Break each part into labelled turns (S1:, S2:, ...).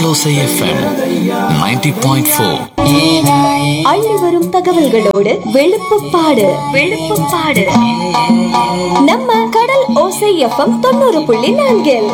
S1: கடலோசை FM 90.4 point four
S2: அள்ளி வரும் தகவல்களோடு வெளுப்புப்பாடு வெளுப்புப்பாடு நம்ம கடல் ஓசை எஃப்எம் தொண்ணூறு புள்ளி நான்கில்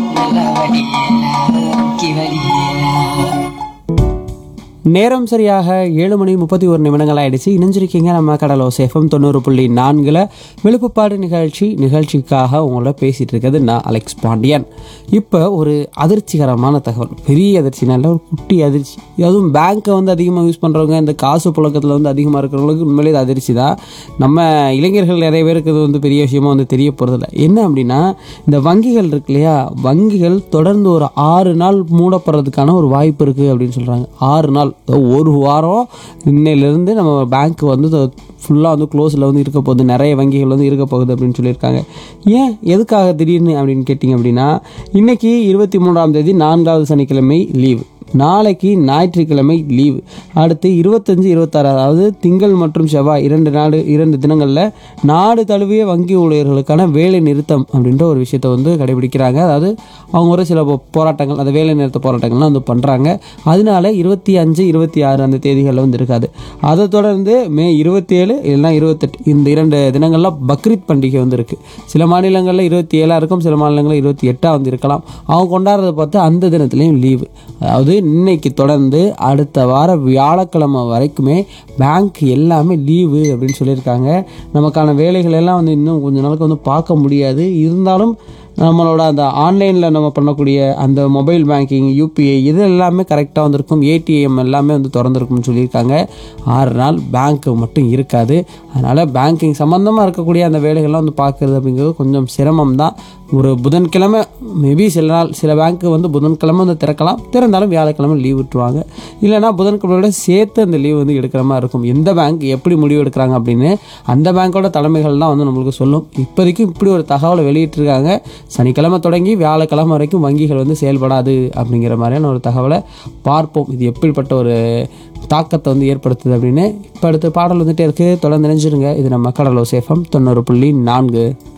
S3: நேரம் சரியாக ஏழு மணி முப்பத்தி ஒரு நிமிடங்கள் ஆயிடுச்சு இணைஞ்சிருக்கீங்க நம்ம கடலோ சேஃபம் தொண்ணூறு புள்ளி நான்கில் விழுப்புப்பாடு நிகழ்ச்சி நிகழ்ச்சிக்காக உங்களோட பேசிகிட்டு இருக்கிறது நான் அலெக்ஸ் பாண்டியன் இப்போ ஒரு அதிர்ச்சிகரமான தகவல் பெரிய அதிர்ச்சினா இல்லை ஒரு குட்டி அதிர்ச்சி அதுவும் பேங்க்கை வந்து அதிகமாக யூஸ் பண்ணுறவங்க இந்த காசு புழக்கத்தில் வந்து அதிகமாக இருக்கிறவங்களுக்கு உண்மையிலே இது அதிர்ச்சி தான் நம்ம இளைஞர்கள் நிறைய பேருக்கு இது வந்து பெரிய விஷயமா வந்து தெரிய போகிறதில்ல என்ன அப்படின்னா இந்த வங்கிகள் இருக்கு இல்லையா வங்கிகள் தொடர்ந்து ஒரு ஆறு நாள் மூடப்படுறதுக்கான ஒரு வாய்ப்பு இருக்குது அப்படின்னு சொல்கிறாங்க ஆறு நாள் அதாவது ஒரு வாரம் இன்னையிலேருந்து நம்ம பேங்க் வந்து ஃபுல்லாக வந்து க்ளோஸில் வந்து இருக்க போகுது நிறைய வங்கிகள் வந்து இருக்க போகுது அப்படின்னு சொல்லியிருக்காங்க ஏன் எதுக்காக திடீர்னு அப்படின்னு கேட்டிங்க அப்படின்னா இன்னைக்கு இருபத்தி மூன்றாம் தேதி நான்காவது சனிக்கிழமை லீவு நாளைக்கு ஞாயிற்றுக்கிழமை லீவு அடுத்து இருபத்தஞ்சு இருபத்தாறு அதாவது திங்கள் மற்றும் செவ்வாய் இரண்டு நாடு இரண்டு தினங்களில் நாடு தழுவிய வங்கி ஊழியர்களுக்கான வேலை நிறுத்தம் அப்படின்ற ஒரு விஷயத்தை வந்து கடைபிடிக்கிறாங்க அதாவது அவங்க ஒரு சில போ- போராட்டங்கள் அந்த வேலை நிறுத்த போராட்டங்கள்லாம் வந்து பண்ணுறாங்க அதனால இருபத்தி அஞ்சு இருபத்தி ஆறு அந்த தேதிகளில் வந்து இருக்காது அதை தொடர்ந்து மே இருபத்தேழு இல்லைன்னா இருபத்தெட்டு இந்த இரண்டு தினங்களில் பக்ரீத் பண்டிகை வந்து இருக்குது சில மாநிலங்களில் இருபத்தி ஏழாக இருக்கும் சில மாநிலங்களில் இருபத்தி எட்டாக வந்து இருக்கலாம் அவங்க கொண்டாடுறத பார்த்து அந்த தினத்துலேயும் லீவு அதாவது இன்னைக்கு தொடர்ந்து அடுத்த வார வியாழக்கிழமை வரைக்குமே பேங்க் எல்லாமே லீவு அப்படின்னு சொல்லியிருக்காங்க நமக்கான வேலைகள் எல்லாம் வந்து இன்னும் கொஞ்ச நாளுக்கு வந்து பார்க்க முடியாது இருந்தாலும் நம்மளோட அந்த ஆன்லைனில் நம்ம பண்ணக்கூடிய அந்த மொபைல் பேங்கிங் யூபிஐ இது எல்லாமே கரெக்டாக வந்திருக்கும் ஏடிஎம் எல்லாமே வந்து திறந்துருக்கும்னு சொல்லியிருக்காங்க ஆறு நாள் பேங்க் மட்டும் இருக்காது அதனால் பேங்கிங் சம்மந்தமாக இருக்கக்கூடிய அந்த வேலைகள்லாம் வந்து பார்க்குறது அப்படிங்கிறது கொஞ்சம் சிரமம் தான் ஒரு புதன்கிழமை மேபி சில நாள் சில பேங்க்கு வந்து புதன்கிழமை வந்து திறக்கலாம் திறந்தாலும் வியாழக்கிழமை லீவ் விட்டுருவாங்க இல்லைனா புதன்கிழமையோட சேர்த்து அந்த லீவ் வந்து எடுக்கிற மாதிரி இருக்கும் எந்த பேங்க் எப்படி முடிவு எடுக்கிறாங்க அப்படின்னு அந்த பேங்க்கோட தலைமைகள் தான் வந்து நம்மளுக்கு சொல்லும் இப்போதைக்கு இப்படி ஒரு தகவலை வெளியிட்டிருக்காங்க சனிக்கிழமை தொடங்கி வியாழக்கிழமை வரைக்கும் வங்கிகள் வந்து செயல்படாது அப்படிங்கிற மாதிரியான ஒரு தகவலை பார்ப்போம் இது எப்படிப்பட்ட ஒரு தாக்கத்தை வந்து ஏற்படுத்துது அப்படின்னு இப்போ அடுத்த பாடல் வந்துட்டே இருக்கு தொடர்ந்து நினைச்சிருங்க இது நம்ம கடலோ சேஃபம் தொண்ணூறு புள்ளி நான்கு